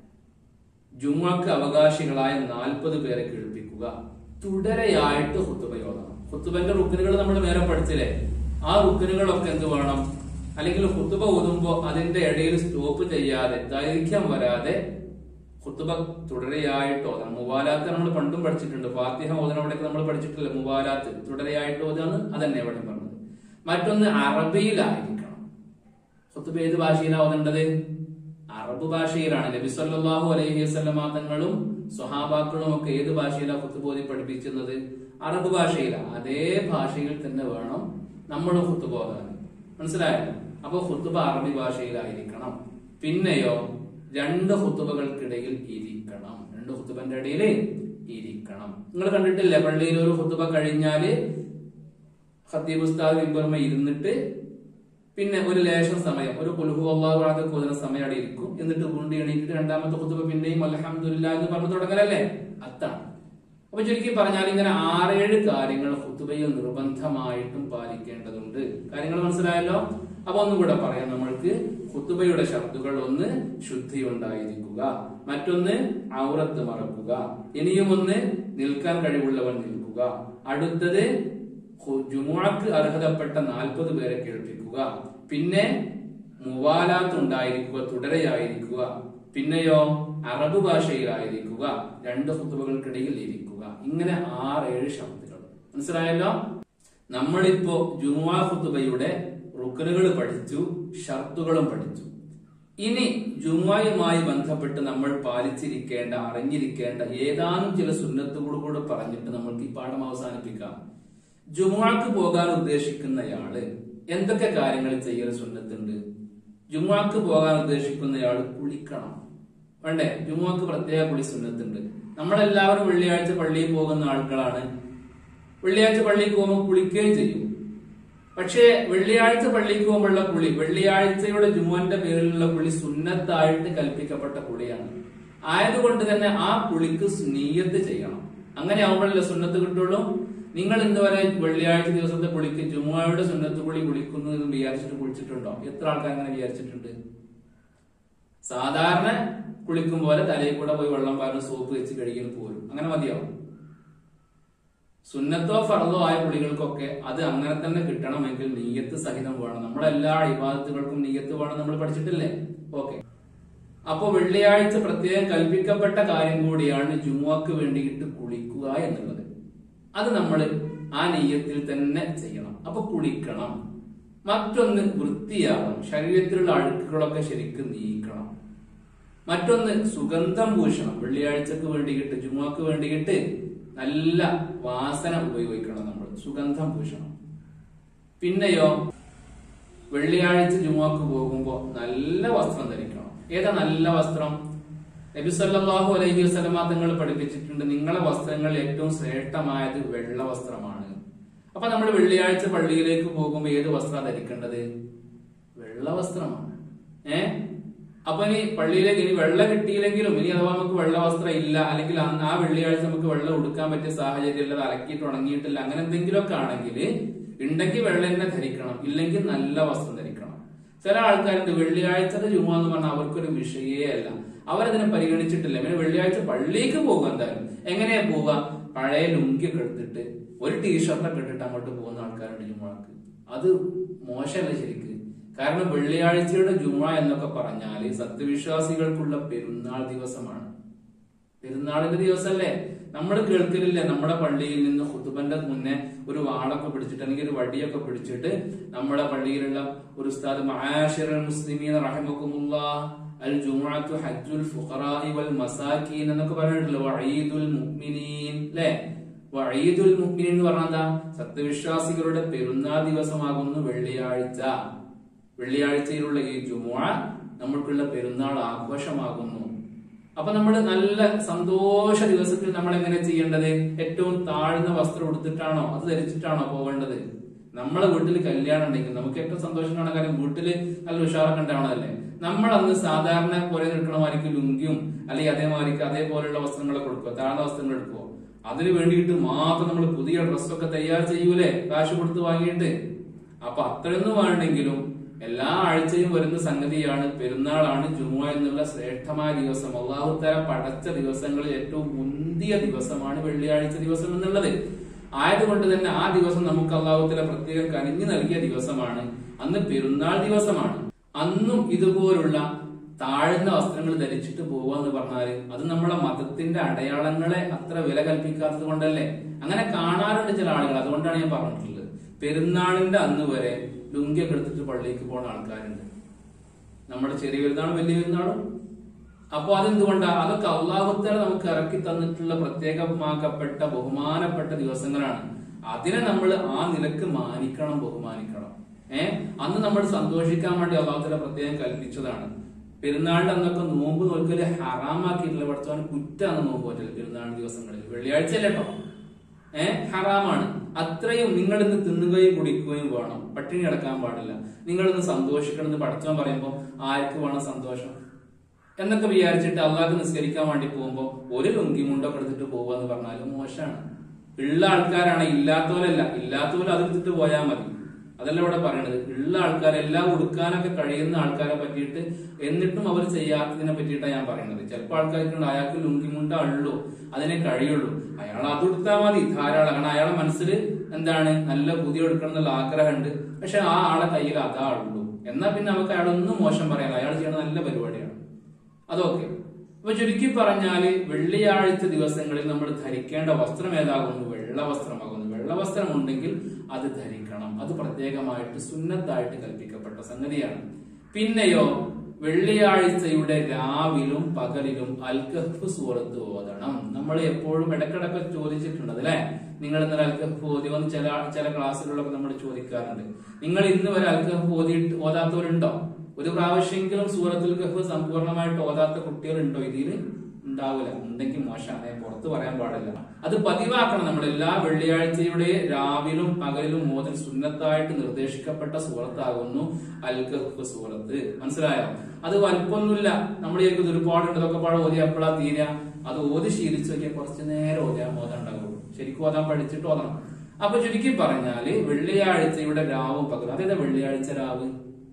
ജുമ്മക്ക് അവകാശികളായ നാൽപ്പത് പേരെ കേൾപ്പിക്കുക തുടരെയായിട്ട് ഹുത്തുബയോധനം ഹുത്തുബന്റെ റുക്കിനുകൾ നമ്മൾ നേരെ പഠിച്ചില്ലേ ആ റുക്കിനുകളൊക്കെ എന്ത് വേണം അല്ലെങ്കിൽ ഹുത്തുബ ഓതുമ്പോ അതിന്റെ ഇടയിൽ സ്റ്റോപ്പ് ചെയ്യാതെ ദൈർഘ്യം വരാതെ ഹുത്തുബ തുടരെയായിട്ട് ഓതണം മുവാലാത്ത് നമ്മൾ പണ്ടും പഠിച്ചിട്ടുണ്ട് ഫാത്തിഹ ഓതണം അവിടെയൊക്കെ നമ്മൾ പഠിച്ചിട്ടില്ല മുവാലാത്ത് തുടരെയായിട്ട് ഓതാണ് അതന്നെ ഇവിടെ പറഞ്ഞത് മറ്റൊന്ന് അറബിയിലായിരിക്കണം ഹുത്തുബ ഏത് ഭാഷയിലാണ് ഓതേണ്ടത് അറബ് ഭാഷയിലാണ് നബി സല്ലല്ലാഹു അലൈഹി വസല്ലമ തങ്ങളും സ്വഹാബാക്കളും ഒക്കെ ഏത് ഭാഷയിലാണ് ഹുത്തുബോധി പഠിപ്പിക്കുന്നത് അറബ് ഭാഷയിലാണ് അതേ ഭാഷയിൽ തന്നെ വേണം നമ്മൾ ഹുത്തുബ ഓതാൻ മനസ്സിലായോ അപ്പൊ ഹുത്തുബ അറബി ഭാഷയിലായിരിക്കണം പിന്നെയോ രണ്ട് ഹുത്തുബകൾക്കിടയിൽ ഇരിക്കണം രണ്ട് ഹുത്തുബന്റെ ഇടയിൽ ഇരിക്കണം നിങ്ങൾ കണ്ടിട്ടില്ലേ പള്ളിയിൽ ഒരു ഹുത്തുബ കഴിഞ്ഞാല് ഖത്തീബ് ഉസ്താദ് മിമ്പർമ ഇരുന്നിട്ട് പിന്നെ ഒരു ലേശം സമയം ഒരു കുലുഹു അള്ളാഹുറാതെ കൊതുന്ന സമയം അവിടെ ഇരിക്കും എന്നിട്ട് വീണ്ടും എണീറ്റിട്ട് രണ്ടാമത്തെ കുത്തുബ പിന്നെയും അലഹമില്ല എന്ന് പറഞ്ഞു തുടങ്ങലല്ലേ അതാണ് അപ്പൊ ചുരുക്കി പറഞ്ഞാൽ ഇങ്ങനെ ആറേഴ് കാര്യങ്ങൾ ഹുത്തുബയിൽ നിർബന്ധമായിട്ടും പാലിക്കേണ്ടതുണ്ട് കാര്യങ്ങൾ മനസ്സിലായല്ലോ അപ്പൊ ഒന്നും കൂടെ പറയാം നമ്മൾക്ക് ഹുത്തുബയുടെ ശബ്ദുകൾ ഒന്ന് ശുദ്ധി ഉണ്ടായിരിക്കുക മറ്റൊന്ന് ഔറത്ത് മറക്കുക ഇനിയും ഒന്ന് നിൽക്കാൻ കഴിവുള്ളവൻ നിൽക്കുക അടുത്തത് ജുമുഅക്ക് അർഹതപ്പെട്ട നാൽപ്പത് പേരെ കേൾപ്പിക്കുക പിന്നെ മുവാലാത്ത് ഉണ്ടായിരിക്കുക തുടരെയായിരിക്കുക പിന്നെയോ അറബ് ഭാഷയിലായിരിക്കുക രണ്ട് ഹുത്തുബകൾക്കിടയിൽ ഇരിക്കുക ഇങ്ങനെ ആറേഴ് ശബ്ദങ്ങൾ മനസ്സിലായല്ലോ നമ്മളിപ്പോ ജുമുഅ ഹുത്തുബയുടെ റുക്കനുകൾ പഠിച്ചു ഷർത്തുകളും പഠിച്ചു ഇനി ജുമുഅയുമായി ബന്ധപ്പെട്ട് നമ്മൾ പാലിച്ചിരിക്കേണ്ട അറിഞ്ഞിരിക്കേണ്ട ഏതാനും ചില സുന്നത്തുകൾ കൂടെ പറഞ്ഞിട്ട് നമ്മൾക്ക് ഈ പാഠം അവസാനിപ്പിക്കാം ജുമുഅക്ക് പോകാൻ ഉദ്ദേശിക്കുന്നയാള് എന്തൊക്കെ കാര്യങ്ങൾ ചെയ്യൽ സുന്നത്തുണ്ട് ജുമുഅക്ക് പോകാൻ ഉദ്ദേശിക്കുന്നയാൾ കുളിക്കണം വേണ്ടേ ജുമുഅക്ക് പ്രത്യേക കുളി സുന്നത്തുണ്ട് നമ്മളെല്ലാവരും വെള്ളിയാഴ്ച പള്ളിയിൽ പോകുന്ന ആളുകളാണ് വെള്ളിയാഴ്ച പള്ളിയിൽ പോകുമ്പോൾ കുളിക്കുകയും ചെയ്യും പക്ഷേ വെള്ളിയാഴ്ച പള്ളിക്ക് പോകുമ്പോഴുള്ള കുളി വെള്ളിയാഴ്ചയുടെ ജുമുഅന്റെ പേരിലുള്ള കുളി സുന്നത്തായിട്ട് കൽപ്പിക്കപ്പെട്ട കുളിയാണ് ആയതുകൊണ്ട് തന്നെ ആ കുളിക്ക് നീയത്ത് ചെയ്യണം അങ്ങനെ ആവുമ്പോഴല്ലേ സുന്നത്ത് കിട്ടുള്ളൂ നിങ്ങൾ ഇന്ന് വരെ വെള്ളിയാഴ്ച ദിവസത്തെ കുളിക്ക് ജുമുഅയുടെ സുന്നത്ത് കുളി കുളിക്കുന്നു എന്ന് വിചാരിച്ചിട്ട് കുളിച്ചിട്ടുണ്ടോ എത്ര ആൾക്കാർ അങ്ങനെ വിചാരിച്ചിട്ടുണ്ട് സാധാരണ കുളിക്കും പോലെ തലയിൽ കൂടെ പോയി വെള്ളം പാരുന്ന സോപ്പ് വെച്ച് കഴുകിന് പോരും അങ്ങനെ മതിയാവും സുന്നത്തോ ഫറദോ ആയ കുളികൾക്കൊക്കെ അത് അങ്ങനെ തന്നെ കിട്ടണമെങ്കിൽ നീയത്ത് സഹിതം വേണം നമ്മളെല്ലാ ഇബാദത്തുകൾക്കും നീയത്ത് വേണം നമ്മൾ പഠിച്ചിട്ടില്ലേ ഓക്കെ അപ്പൊ വെള്ളിയാഴ്ച പ്രത്യേകം കൽപ്പിക്കപ്പെട്ട കാര്യം കൂടിയാണ് ജുമുഅക്ക് വേണ്ടിയിട്ട് കുളിക്കുക എന്നുള്ളത് അത് നമ്മൾ ആ നെയ്യത്തിൽ തന്നെ ചെയ്യണം അപ്പൊ കുളിക്കണം മറ്റൊന്ന് വൃത്തിയാകണം ശരീരത്തിലുള്ള അഴുക്കുകളൊക്കെ ശരിക്കും നീക്കണം മറ്റൊന്ന് സുഗന്ധം പൂശണം വെള്ളിയാഴ്ചക്ക് വേണ്ടിയിട്ട് ജുമുഅക്ക് വേണ്ടിയിട്ട് നല്ല വാസന ഉപയോഗിക്കണം നമ്മൾ സുഗന്ധം പൂശണം പിന്നെയോ വെള്ളിയാഴ്ച ജുമുഅക്ക് പോകുമ്പോ നല്ല വസ്ത്രം ധരിക്കണം ഏതാ നല്ല വസ്ത്രം നബി സല്ലല്ലാഹു അലൈഹി വസല്ലമ തങ്ങൾ പഠിപ്പിച്ചിട്ടുണ്ട് നിങ്ങളെ വസ്ത്രങ്ങൾ ഏറ്റവും ശ്രേഷ്ഠമായത് വെള്ള വസ്ത്രമാണ് അപ്പൊ നമ്മൾ വെള്ളിയാഴ്ച പള്ളിയിലേക്ക് പോകുമ്പോൾ ഏത് വസ്ത്രം ധരിക്കേണ്ടത് വെള്ള വസ്ത്രമാണ് ഏ അപ്പൊ ഇനി പള്ളിയിലേക്ക് ഇനി വെള്ളം കിട്ടിയില്ലെങ്കിലും ഇനി അഥവാ നമുക്ക് വെള്ള വസ്ത്രം ഇല്ല അല്ലെങ്കിൽ അന്ന് ആ വെള്ളിയാഴ്ച നമുക്ക് വെള്ളം ഉടുക്കാൻ പറ്റിയ സാഹചര്യം ഇല്ല അത് അലക്കിയിട്ട് ഉണങ്ങിയിട്ടില്ല അങ്ങനെ എന്തെങ്കിലുമൊക്കെ ആണെങ്കിൽ ഉണ്ടെങ്കിൽ വെള്ളം തന്നെ ധരിക്കണം ഇല്ലെങ്കിൽ നല്ല വസ്ത്രം ധരിക്കണം ചില ആൾക്കാരുണ്ട് വെള്ളിയാഴ്ചത്തെ ജുമ എന്ന് പറഞ്ഞാൽ അവർക്കൊരു വിഷയേ അല്ല അവരതിനെ പരിഗണിച്ചിട്ടില്ല പിന്നെ വെള്ളിയാഴ്ച പള്ളിക്ക് പോകുക എന്തായാലും എങ്ങനെയാ പോവുക പഴയ ലുങ്കിയൊക്കെ എടുത്തിട്ട് ഒരു ടീഷർട്ടൊക്കെ ഇട്ടിട്ട് അങ്ങോട്ട് പോകുന്ന ആൾക്കാരുണ്ട് ജുമാക്ക് അത് മോശമല്ല ശരിക്ക് കാരണം വെള്ളിയാഴ്ചയുടെ ജുമ എന്നൊക്കെ പറഞ്ഞാല് സത്യവിശ്വാസികൾക്കുള്ള പെരുന്നാൾ ദിവസമാണ് പെരുന്നാളിന്റെ ദിവസമല്ലേ നമ്മൾ കേൾക്കലില്ലേ നമ്മുടെ പള്ളിയിൽ നിന്ന് ഹുതുബന്റെ മുന്നേ ഒരു വാളൊക്കെ പിടിച്ചിട്ട് അല്ലെങ്കിൽ ഒരു വടിയൊക്കെ പിടിച്ചിട്ട് നമ്മുടെ പള്ളിയിലുള്ള ഒരു ഉസ്താദ് മഹാഷിർ മുസ്ലിമീൻ റഹമക്കുമുള്ള അൽ ജുമുഅത്തു ഹജ്ജുൽ ഫുഖറാഇ വൽ മസാക്കീൻ എന്നൊക്കെ പറഞ്ഞിട്ടുള്ളൂ വഈദുൽ മുഅ്മിനീൻ അല്ലേ വഈദുൽ മുഅ്മിനീൻ എന്ന് പറഞ്ഞാൽ എന്താ സത്യവിശ്വാസികളുടെ പെരുന്നാൾ ദിവസമാകുന്നു വെള്ളിയാഴ്ച വെള്ളിയാഴ്ചയിലുള്ള ഈ ജുമുഅ നമ്മൾക്കുള്ള പെരുന്നാൾ ആഘോഷമാകുന്നു അപ്പൊ നമ്മൾ നല്ല സന്തോഷ ദിവസത്തിൽ നമ്മൾ എങ്ങനെ ചെയ്യേണ്ടത് ഏറ്റവും താഴ്ന്ന വസ്ത്രം ഉടുത്തിട്ടാണോ അത് ധരിച്ചിട്ടാണോ പോകേണ്ടത് നമ്മളെ വീട്ടിൽ കല്യാണം ഉണ്ടെങ്കിൽ നമുക്ക് ഏറ്റവും സന്തോഷമാണ് കാര്യം വീട്ടില് നല്ല ഉഷാറൊക്കെ ഉണ്ടാവണതല്ലേ നമ്മൾ അന്ന് സാധാരണ പോലെ നിൽക്കണമായിരിക്കും ലുങ്കിയും അല്ലെങ്കിൽ അതേമാതിരിക്ക് അതേപോലെയുള്ള വസ്ത്രങ്ങളൊക്കെ കൊടുക്കുക താഴ്ന്ന വസ്ത്രങ്ങൾ എടുക്കുമോ അതിന് വേണ്ടിയിട്ട് മാത്രം നമ്മൾ പുതിയ ഡ്രസ്സൊക്കെ തയ്യാർ ചെയ്യൂലേ കാശ് കൊടുത്ത് വാങ്ങിയിട്ട് അപ്പൊ അത്രയൊന്നും വേണ്ടെങ്കിലും എല്ലാ ആഴ്ചയും വരുന്ന സംഗതിയാണ് പെരുന്നാളാണ് ജുമുഅ എന്നുള്ള ശ്രേഷ്ഠമായ ദിവസം അള്ളാഹുത്തര പടച്ച ദിവസങ്ങളിൽ ഏറ്റവും മുന്തിയ ദിവസമാണ് വെള്ളിയാഴ്ച ദിവസം എന്നുള്ളത് ആയതുകൊണ്ട് തന്നെ ആ ദിവസം നമുക്ക് അള്ളാഹുത്തല പ്രത്യേകം കനിഞ്ഞു നൽകിയ ദിവസമാണ് അന്ന് പെരുന്നാൾ ദിവസമാണ് അന്നും ഇതുപോലുള്ള താഴ്ന്ന വസ്ത്രങ്ങൾ ധരിച്ചിട്ട് പോവുക എന്ന് പറഞ്ഞാല് അത് നമ്മളെ മതത്തിന്റെ അടയാളങ്ങളെ അത്ര വില കൽപ്പിക്കാത്തത് കൊണ്ടല്ലേ അങ്ങനെ കാണാറുണ്ട് ചില ആളുകൾ അതുകൊണ്ടാണ് ഞാൻ പറഞ്ഞിട്ടുള്ളത് പെരുന്നാളിന്റെ അന്ന് വരെ ലുങ്കിയൊക്കെ എടുത്തിട്ട് പള്ളിക്ക് പോകുന്ന ആൾക്കാരുണ്ട് നമ്മുടെ ചെറിയ പെരുന്നാളും വലിയ പെരുന്നാളും അപ്പൊ അതെന്തുകൊണ്ടാ അതൊക്കെ അള്ളാഹുത്തല നമുക്ക് ഇറക്കി തന്നിട്ടുള്ള പ്രത്യേകമാക്കപ്പെട്ട ബഹുമാനപ്പെട്ട ദിവസങ്ങളാണ് അതിനെ നമ്മൾ ആ നിലക്ക് മാനിക്കണം ബഹുമാനിക്കണം ഏ അന്ന് നമ്മൾ സന്തോഷിക്കാൻ വേണ്ടി അള്ളാഹുത്തല പ്രത്യേകം കൽപ്പിച്ചതാണ് പെരുന്നാളിന്റെ അന്നൊക്കെ നോമ്പ് നോക്കല് ഹറാമാക്കിയിട്ടുള്ള പഠിച്ചവന് കുറ്റാണ് നോമ്പ് പറ്റല് പെരുന്നാൾ ദിവസങ്ങളിൽ വെള്ളിയാഴ്ച അല്ലേ കേട്ടോ ഏ ഹറാമാണ് അത്രയും നിങ്ങൾ ഇന്ന് തിന്നുകയും കുടിക്കുകയും വേണം പട്ടിണി കിടക്കാൻ പാടില്ല നിങ്ങൾ ഇന്ന് സന്തോഷിക്കണം എന്ന് പഠിച്ചവൻ പറയുമ്പോൾ ആർക്ക് വേണം സന്തോഷം എന്നൊക്കെ വിചാരിച്ചിട്ട് അള്ളാഹ് നിസ്കരിക്കാൻ വേണ്ടി പോകുമ്പോൾ ഒരു ലുങ്കി മുണ്ടൊക്കെ എടുത്തിട്ട് പോവുക എന്ന് പറഞ്ഞാൽ മോശമാണ് ഉള്ള ആൾക്കാരാണ് ഇല്ലാത്തവരല്ല ഇല്ലാത്തവരും അത് എടുത്തിട്ട് പോയാൽ മതി അതല്ല ഇവിടെ പറയണത് ഉള്ള ആൾക്കാർ എല്ലാം ഉടുക്കാനൊക്കെ കഴിയുന്ന ആൾക്കാരെ പറ്റിയിട്ട് എന്നിട്ടും അവർ ചെയ്യാത്തതിനെ പറ്റിയിട്ടാണ് ഞാൻ പറയുന്നത് ചിലപ്പോൾ ആൾക്കാർക്ക് അയാൾക്ക് ലുങ്കിമുണ്ട ഉള്ളൂ അതിനെ കഴിയുള്ളൂ അയാൾ അത് ഉടുത്താൽ മതി ധാരാളം കാരണം അയാളെ മനസ്സിൽ എന്താണ് നല്ല പുതിയ എടുക്കണം എന്നുള്ള ആഗ്രഹമുണ്ട് പക്ഷെ ആ ആളെ കയ്യിൽ അതാ ഉള്ളൂ എന്നാ പിന്നെ നമുക്ക് അയാളൊന്നും മോശം പറയാം അയാൾ ചെയ്യണ നല്ല പരിപാടിയാണ് അതൊക്കെ അപ്പൊ ചുരുക്കി പറഞ്ഞാല് വെള്ളിയാഴ്ച ദിവസങ്ങളിൽ നമ്മൾ ധരിക്കേണ്ട വസ്ത്രം ഏതാകുന്നു വെള്ള വസ്ത്രമാകുന്നു വെള്ള വസ്ത്രം ഉണ്ടെങ്കിൽ അത് ധരിക്കണം അത് പ്രത്യേകമായിട്ട് സുന്നത്തായിട്ട് കൽപ്പിക്കപ്പെട്ട സംഗതിയാണ് പിന്നെയോ വെള്ളിയാഴ്ചയുടെ രാവിലും പകലിലും അൽക്കഹഫ് സൂറത്ത് ഓതണം നമ്മൾ എപ്പോഴും ഇടക്കിടക്ക് ചോദിച്ചിട്ടുണ്ട് അല്ലെ നിങ്ങൾ ഇന്നലെ അൽക്കഹഫ് ഓതി വന്ന് ചില ചില ക്ലാസ്സുകളിലൊക്കെ നമ്മൾ ചോദിക്കാറുണ്ട് നിങ്ങൾ ഇന്ന് വരെ അൽക്കഹഫ് ഓതിയിട്ട് ഓതാത്തവരുണ്ടോ ഒരു പ്രാവശ്യമെങ്കിലും സൂറത്തുൽ കഹഫ് സമ്പൂർണ്ണമായിട്ട് ഓതാത്ത കുട്ടികളുണ്ടോ ഇതിൽ ഉണ്ടാവില്ല ഉണ്ടെങ്കിൽ മോശമാണ് പുറത്ത് പറയാൻ പാടില്ല അത് പതിവാക്കണം നമ്മൾ എല്ലാ വെള്ളിയാഴ്ചയുടെ രാവിലും പകലിലും മോദൻ സുന്നത്തായിട്ട് നിർദ്ദേശിക്കപ്പെട്ട സൂറത്താകുന്നു അൽ കഹഫ് സൂറത്ത് മനസ്സിലായോ അത് വലിപ്പൊന്നുമില്ല നമ്മൾ ഇത് ഒരുപാടുണ്ട് ഇതൊക്കെ പാടെ ഓതി എപ്പോഴാ തീരാ അത് ഓതി ശീലിച്ചു നോക്കിയാൽ കുറച്ച് നേരം ഓതിയാൽ മോദം ഉണ്ടാകുള്ളൂ ശരിക്കും ഓതാൻ പഠിച്ചിട്ട് ഓതണം അപ്പൊ ചുരുക്കി പറഞ്ഞാല് വെള്ളിയാഴ്ചയുടെ രാവും പകലും അതേതാ വെള്ളിയാഴ്ച രാവ്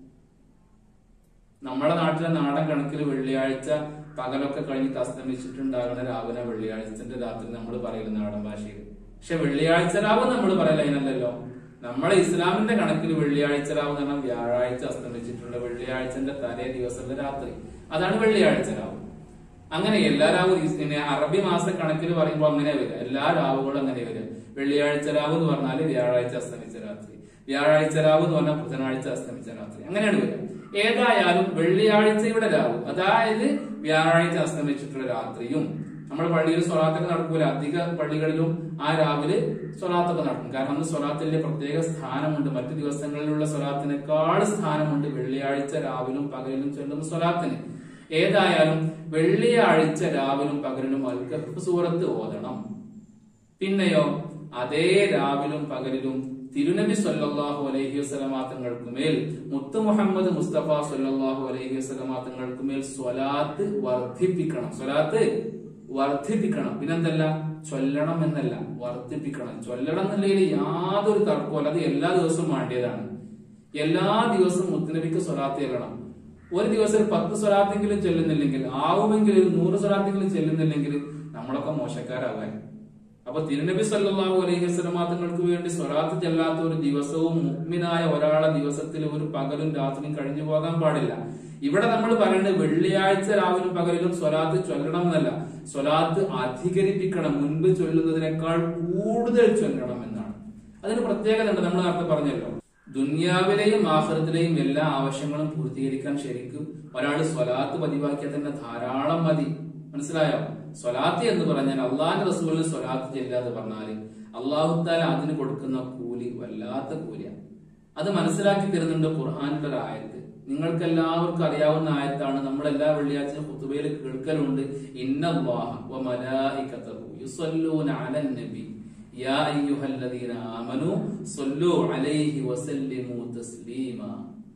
നമ്മുടെ നാട്ടിലെ നാടൻ കണക്കിൽ വെള്ളിയാഴ്ച പകലൊക്കെ കഴിഞ്ഞിട്ട് അസ്തമിച്ചിട്ടുണ്ടാകുന്ന രാവിലെ വെള്ളിയാഴ്ചന്റെ രാത്രി നമ്മൾ പറയില്ല നാടൻ ഭാഷയിൽ പക്ഷെ വെള്ളിയാഴ്ച രാവ് നമ്മൾ പറയില്ല അതിനല്ലല്ലോ നമ്മളെ ഇസ്ലാമിന്റെ കണക്കിൽ വെള്ളിയാഴ്ച രാവ് എന്ന് പറഞ്ഞാൽ വ്യാഴാഴ്ച അസ്തമിച്ചിട്ടുള്ള വെള്ളിയാഴ്ചന്റെ തലേ ദിവസത്തെ രാത്രി അതാണ് വെള്ളിയാഴ്ച രാവ് അങ്ങനെ എല്ലാ രാവും ഈ- പിന്നെ അറബി മാസ കണക്കിൽ പറയുമ്പോൾ അങ്ങനെ വരിക എല്ലാ രാവുകളും അങ്ങനെ വരിക വെള്ളിയാഴ്ച രാവ് എന്ന് പറഞ്ഞാൽ വ്യാഴാഴ്ച അസ്തമിച്ച രാത്രി വ്യാഴാഴ്ച രാവ് എന്ന് പറഞ്ഞാൽ ബുധനാഴ്ച അസ്തമിച്ച രാത്രി അങ്ങനെയാണ് വരിക ഏതായാലും വെള്ളിയാഴ്ചയുടെ രാവ് അതായത് വ്യാഴാഴ്ച അസ്തമിച്ചിട്ടുള്ള രാത്രിയും നമ്മൾ പള്ളിയിൽ സ്വലാത്തൊക്കെ നടക്കൂല അധിക പള്ളികളിലും ആ രാവിലെ സ്വലാത്തൊക്കെ നടക്കും കാരണം അന്ന് സ്വലാത്തിന്റെ പ്രത്യേക സ്ഥാനമുണ്ട് മറ്റു ദിവസങ്ങളിലുള്ള സ്വലാത്തിനേക്കാൾ സ്ഥാനമുണ്ട് വെള്ളിയാഴ്ച രാവിലും പകലിലും ചൊല്ലുന്ന സ്വലാത്തിന് ഏതായാലും വെള്ളിയാഴ്ച രാവിലും പകലിലും അൽക്കഹഫ് സൂറത്ത് ഓതണം പിന്നെയോ അതേ രാവിലും പകലിലും തിരുനബി സല്ലല്ലാഹു അലൈഹി വസല്ലമ തങ്ങൾക്കുമേൽ മുത്തു മുഹമ്മദ് മുസ്തഫ സല്ലല്ലാഹു അലൈഹി വസല്ലമ തങ്ങൾക്കുമേൽ സ്വലാത്ത് വർദ്ധിപ്പിക്കണം സ്വലാത്ത് വർദ്ധിപ്പിക്കണം പിന്നെന്തല്ല ചൊല്ലണം എന്നല്ല വർദ്ധിപ്പിക്കണം ചൊല്ലണം എന്നുള്ളതിൽ യാതൊരു തർക്കമല്ല അത് എല്ലാ ദിവസവും വേണ്ടിയതാണ് എല്ലാ ദിവസവും മുത്തുനബിക്ക് സ്വലാത്ത് ചെല്ലണം ഒരു ദിവസം ഒരു പത്ത് സ്വലാത്തെങ്കിലും ചെല്ലുന്നില്ലെങ്കിൽ ആവുമെങ്കിൽ ഒരു നൂറ് സ്വലാത്തെങ്കിലും ചെല്ലുന്നില്ലെങ്കിൽ നമ്മളൊക്കെ മോശക്കാരാകാൻ അപ്പൊ തിരുനബി സല്ലല്ലാഹു അലൈഹി വസല്ലമ തങ്ങൾക്ക് വേണ്ടി സ്വലാത്ത് ചെല്ലാത്ത ഒരു ദിവസവും മുഗ്മിനായ ഒരാളെ ദിവസത്തിൽ ഒരു പകലും രാത്രിയും കഴിഞ്ഞു പോകാൻ പാടില്ല ഇവിടെ നമ്മൾ പറയുന്നത് വെള്ളിയാഴ്ച രാവിലും പകലിലും സ്വലാത്ത് ചൊല്ലണം എന്നല്ല സ്വലാത്ത് അധികരിപ്പിക്കണം മുൻപ് ചൊല്ലുന്നതിനേക്കാൾ കൂടുതൽ ചൊല്ലണം എന്നാണ് അതിന് പ്രത്യേകത ഉണ്ട് നമ്മൾ നേരത്തെ പറഞ്ഞല്ലോ ദുന്യാവിലെയും ആഹ്റത്തിലെയും എല്ലാ ആവശ്യങ്ങളും പൂർത്തീകരിക്കാൻ ശരിക്കും ഒരാൾ സ്വലാത്ത് പതിവാക്കിയാൽ തന്നെ ധാരാളം മതി മനസ്സിലായോ സ്വലാത്ത് എന്ന് പറഞ്ഞാൽ അള്ളാഹ് റസൂലിന് സ്വലാത്ത് ചെല്ലാതെ പറഞ്ഞാല് അള്ളാഹുത്താല അതിന് കൊടുക്കുന്ന കൂലി വല്ലാത്ത കൂലിയാണ് അത് മനസ്സിലാക്കി തരുന്നുണ്ട് ഖുർആാനിന്റെ ഒരു ആയത്ത് നിങ്ങൾക്ക് എല്ലാവർക്കും അറിയാവുന്ന ആയത്താണ് നമ്മൾ എല്ലാ വെള്ളിയാഴ്ച കുത്തുബയിൽ കേൾക്കലുണ്ട് ഇന്നല്ലാഹ വ മലായികതഹു യുസല്ലൂന അലൻ നബി യാ അയ്യുഹല്ലദീന ആമനു സല്ലു അലൈഹി വസല്ലിമു തസ്ലീമാ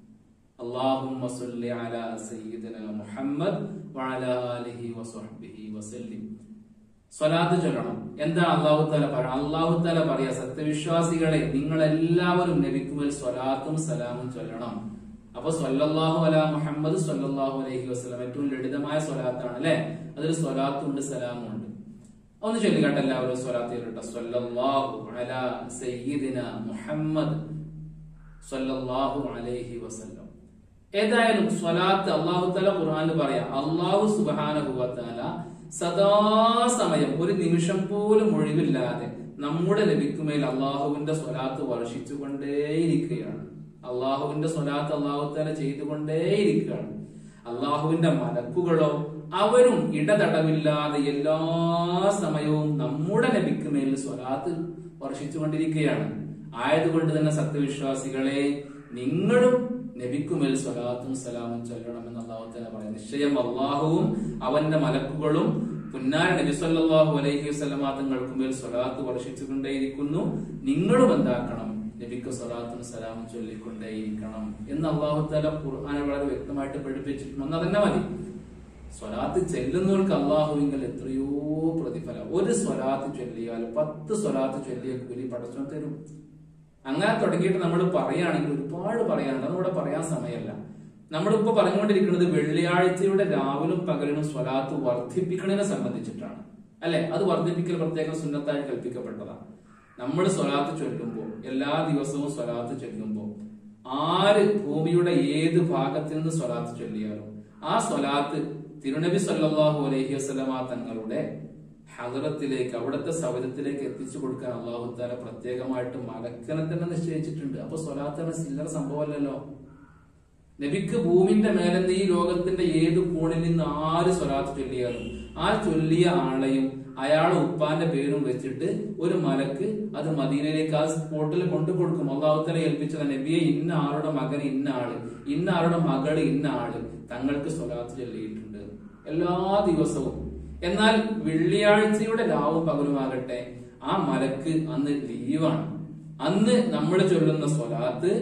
اللهم صل على سيدنا محمد وعلى آله وصحبه وسلم സ്വലാത്ത് ചൊല്ലണം എന്താ അള്ളാഹു താല പറയാം അള്ളാഹു താല പറയാ സത്യവിശ്വാസികളെ നിങ്ങൾ എല്ലാവരും നബിക്കുമേൽ സ്വലാത്തും സലാമും ചൊല്ലണം അപ്പൊ സ്വല്ലല്ലാഹു അല മുഹമ്മദ് സ്വല്ലല്ലാഹു അലൈഹി വസല്ലം ഏറ്റവും ലളിതമായ സ്വലാത്താണ് അല്ലെ അതിൽ സ്വലാത്തും ഉണ്ട് സലാമും ഉണ്ട് ഒന്ന് ചൊല്ലിക്കാട്ടെ എല്ലാവരും സ്വലാത്ത് ചൊല്ലട്ടെ സ്വല്ലല്ലാഹു അല സയ്യിദിന മുഹമ്മദ് സ്വല്ലല്ലാഹു അലൈഹി വസല്ലം ഏതായാലും സ്വലാത്ത് അള്ളാഹു തല ഖുർആനിൽ പറയാം അള്ളാഹു സുബ്ഹാനഹു വതആല സദാസമയം ഒരു നിമിഷം പോലും ഒഴിവില്ലാതെ നമ്മുടെ നബിക്കുമേൽ അള്ളാഹുവിന്റെ സ്വലാത്ത് വർഷിച്ചു കൊണ്ടേയിരിക്കുകയാണ് അള്ളാഹുവിന്റെ സ്വലാത്ത് അള്ളാഹു തല ചെയ്തുകൊണ്ടേയിരിക്കുകയാണ് അള്ളാഹുവിന്റെ മലക്കുകളോ അവരും ഇടതടവില്ലാതെ എല്ലാ സമയവും നമ്മുടെ നബിക്ക് മേൽ സ്വലാത്ത് വർഷിച്ചുകൊണ്ടിരിക്കുകയാണ് ആയതുകൊണ്ട് തന്നെ സത്യവിശ്വാസികളെ നിങ്ങളും നബിക്കുമേൽ സ്വലാത്തും സലാമും ചൊല്ലണമെന്ന് അള്ളാഹു തന്നെ പറയാം നിശ്ചയം അള്ളാഹുവും അവന്റെ മലക്കുകളും പുന്നാര നബി സല്ലല്ലാഹു അലൈഹി വസല്ലമ തങ്ങൾക്കുമേൽ സ്വലാത്ത് വർഷിച്ചുകൊണ്ടേയിരിക്കുന്നു നിങ്ങളും എന്താക്കണം നബിക്ക് സ്വലാത്തും സലാമും ചൊല്ലിക്കൊണ്ടേയിരിക്കണം എന്ന് അള്ളാഹു താല ഖുർആാനെ വളരെ വ്യക്തമായിട്ട് പഠിപ്പിച്ചിട്ടുണ്ട് ഒന്ന് തന്നെ മതി സ്വലാത്ത് ചെല്ലുന്നവർക്ക് അള്ളാഹുവിങ്കൽ എത്രയോ പ്രതിഫലം ഒരു സ്വലാത്ത് ചൊല്ലിയാൽ പത്ത് സ്വലാത്ത് ചൊല്ലിയ കൂലി പടച്ചോൻ തരും അങ്ങനെ തുടങ്ങിയിട്ട് നമ്മൾ പറയുകയാണെങ്കിൽ ഒരുപാട് പറയാനുണ്ട് അതിവിടെ പറയാൻ സമയമല്ല നമ്മളിപ്പോ പറഞ്ഞുകൊണ്ടിരിക്കുന്നത് വെള്ളിയാഴ്ചയുടെ രാവിലും പകലിനും സ്വലാത്ത് വർദ്ധിപ്പിക്കണതിനെ സംബന്ധിച്ചിട്ടാണ് അല്ലെ അത് വർദ്ധിപ്പിക്കൽ പ്രത്യേകം സുന്നത്തായി കൽപ്പിക്കപ്പെട്ടതാണ് നമ്മൾ സ്വലാത്ത് ചൊല്ലുമ്പോൾ എല്ലാ ദിവസവും സ്വലാത്ത് ചൊല്ലുമ്പോൾ ആര് ഭൂമിയുടെ ഏത് ഭാഗത്ത് നിന്ന് സ്വലാത്ത് ചൊല്ലിയാലും ആ സ്വലാത്ത് തിരുനബി സല്ലല്ലാഹു അലൈഹി വസല്ലമ തങ്ങളുടെ ഹദറത്തിലേക്ക് അവിടുത്തെ സൗരത്തിലേക്ക് എത്തിച്ചു കൊടുക്കാൻ അള്ളാഹു താല പ്രത്യേകമായിട്ട് മലക്കനെ തന്നെ നിശ്ചയിച്ചിട്ടുണ്ട് അപ്പൊ സ്വലാത്താണ് ചില്ലറ സംഭവമല്ലല്ലോ നബിക്ക് ഭൂമിന്റെ മേലെന്ന് ഈ ലോകത്തിന്റെ ഏത് കോണിൽ നിന്ന് ആര് സ്വലാത്ത് ചൊല്ലിയാലും ആ ചൊല്ലിയ ആളെയും അയാളെ ഉപ്പാന്റെ പേരും വെച്ചിട്ട് ഒരു മലക്ക് അത് മദീനയിലേക്ക് ആ സ്പോട്ടിൽ കൊണ്ടു കൊടുക്കും അള്ളാഹുത്തല ഏൽപ്പിച്ചത് നബിയെ ഇന്ന ആളുടെ മകൻ ഇന്ന ആള് ഇന്ന ആളുടെ മകള് ഇന്ന ആള് തങ്ങൾക്ക് സ്വലാത്ത് ചൊല്ലിയിട്ടുണ്ട് എല്ലാ ദിവസവും എന്നാൽ വെള്ളിയാഴ്ചയുടെ രാവും പകലുമാകട്ടെ ആ മലക്ക് അന്ന് ലീവാണ് അന്ന് നമ്മൾ ചൊല്ലുന്ന സ്വലാത്ത്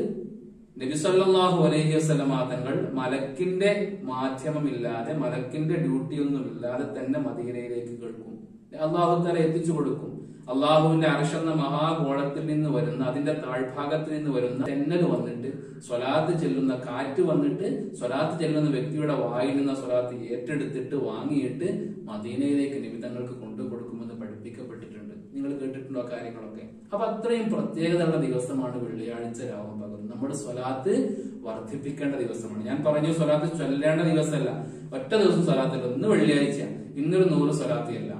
നബിസല്ലാഹു അലൈഹി വസ്ലമ തങ്ങൾ മലക്കിന്റെ മാധ്യമമില്ലാതെ മലക്കിന്റെ ഡ്യൂട്ടി ഒന്നും ഇല്ലാതെ തന്നെ മദീനയിലേക്ക് കേൾക്കും അള്ളാഹു തല എത്തിച്ചു കൊടുക്കും അള്ളാഹുവിന്റെ അർഷെന്ന മഹാഗോളത്തിൽ നിന്ന് വരുന്ന അതിന്റെ താഴ്ഭാഗത്ത് നിന്ന് വരുന്ന തെന്നൽ വന്നിട്ട് സ്വലാത്ത് ചെല്ലുന്ന കാറ്റ് വന്നിട്ട് സ്വലാത്ത് ചെല്ലുന്ന വ്യക്തിയുടെ വായിൽ നിന്ന് സ്വലാത്ത് ഏറ്റെടുത്തിട്ട് വാങ്ങിയിട്ട് മദീനയിലേക്ക് നിമിതങ്ങൾക്ക് കൊണ്ടു കൊടുക്കുമെന്ന് പഠിപ്പിക്കപ്പെട്ടിട്ടുണ്ട് നിങ്ങൾ കേട്ടിട്ടുണ്ടോ ആ കാര്യങ്ങളൊക്കെ അപ്പൊ അത്രയും പ്രത്യേകതയുള്ള ദിവസമാണ് വെള്ളിയാഴ്ച രാവും പകലും നമ്മുടെ സ്വലാത്ത് വർദ്ധിപ്പിക്കേണ്ട ദിവസമാണ് ഞാൻ പറഞ്ഞു സ്വലാത്ത് ചൊല്ലേണ്ട ദിവസമല്ല ഒറ്റ ദിവസം സ്വലാത്തല്ല ഒന്ന് വെള്ളിയാഴ്ച ഇന്നൊരു നൂറ് സ്വലാത്തിയല്ല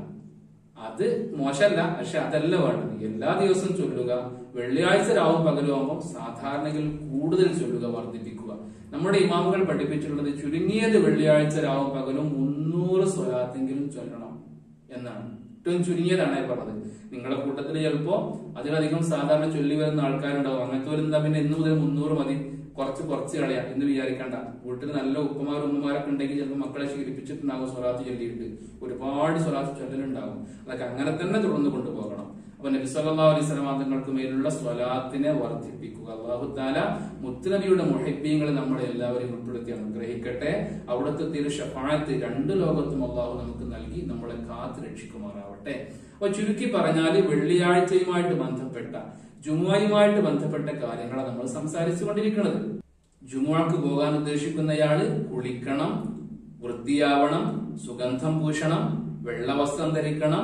അത് മോശമല്ല പക്ഷെ അതല്ല വേണ്ടത് എല്ലാ ദിവസവും ചൊല്ലുക വെള്ളിയാഴ്ച രാവും പകലും ആകുമ്പോൾ സാധാരണയിൽ കൂടുതൽ ചൊല്ലുക വർദ്ധിപ്പിക്കുക നമ്മുടെ ഇമാമുകൾ പഠിപ്പിച്ചിട്ടുള്ളത് ചുരുങ്ങിയത് വെള്ളിയാഴ്ച രാവും പകലും മുന്നൂറ് സ്വലാത്തെങ്കിലും ചൊല്ലണം എന്നാണ് ഏറ്റവും ചുരുങ്ങിയതാണ് ഈ പറഞ്ഞത് നിങ്ങളുടെ കൂട്ടത്തിൽ ചിലപ്പോ അതിലധികം സാധാരണ ചൊല്ലി വരുന്ന ആൾക്കാരുണ്ടാവും അങ്ങനത്തെ ഒരു എന്താ പിന്നെ ഇന്ന് മുതൽ മുന്നൂറ് മതി കുറച്ച് കുറച്ച് കളയാം എന്ന് വിചാരിക്കണ്ട വീട്ടിൽ നല്ല ഉപ്പമാർ ഉമ്മമാരൊക്കെ ഉണ്ടെങ്കിൽ ചിലപ്പോൾ മക്കളെ ശീലിപ്പിച്ചിട്ടുണ്ടാകും സ്വലാത്ത് ചൊല്ലിയിട്ട് ഒരുപാട് സ്വലാത്ത് ചൊല്ലലുണ്ടാകും അതൊക്കെ അങ്ങനെ തന്നെ തുടർന്ന് കൊണ്ടുപോകണം അപ്പൊ നബി സല്ലല്ലാഹു അലൈഹി വസല്ലം തങ്ങൾക്ക് മേലുള്ള സ്വലാത്തിനെ വർദ്ധിപ്പിക്കുക അള്ളാഹു താല മുത്തുനബിയുടെ മുഹബ്ബീങ്ങളെ നമ്മളെ എല്ലാവരെയും ഉൾപ്പെടുത്തി അനുഗ്രഹിക്കട്ടെ അവിടുത്തെ തിരു ഷഫാഴത്ത് രണ്ട് ലോകത്തും അള്ളാഹു നമുക്ക് നൽകി നമ്മളെ കാത്ത് രക്ഷിക്കുമാറാവട്ടെ അപ്പൊ ചുരുക്കി പറഞ്ഞാൽ വെള്ളിയാഴ്ചയുമായിട്ട് ബന്ധപ്പെട്ട ജുമുഅയുമായിട്ട് ബന്ധപ്പെട്ട കാര്യങ്ങളാണ് നമ്മൾ സംസാരിച്ചു കൊണ്ടിരിക്കുന്നത് ജുമുഅക്ക് പോകാൻ ഉദ്ദേശിക്കുന്നയാള് കുളിക്കണം വൃത്തിയാവണം സുഗന്ധം പൂശണം വെള്ളവസ്ത്രം ധരിക്കണം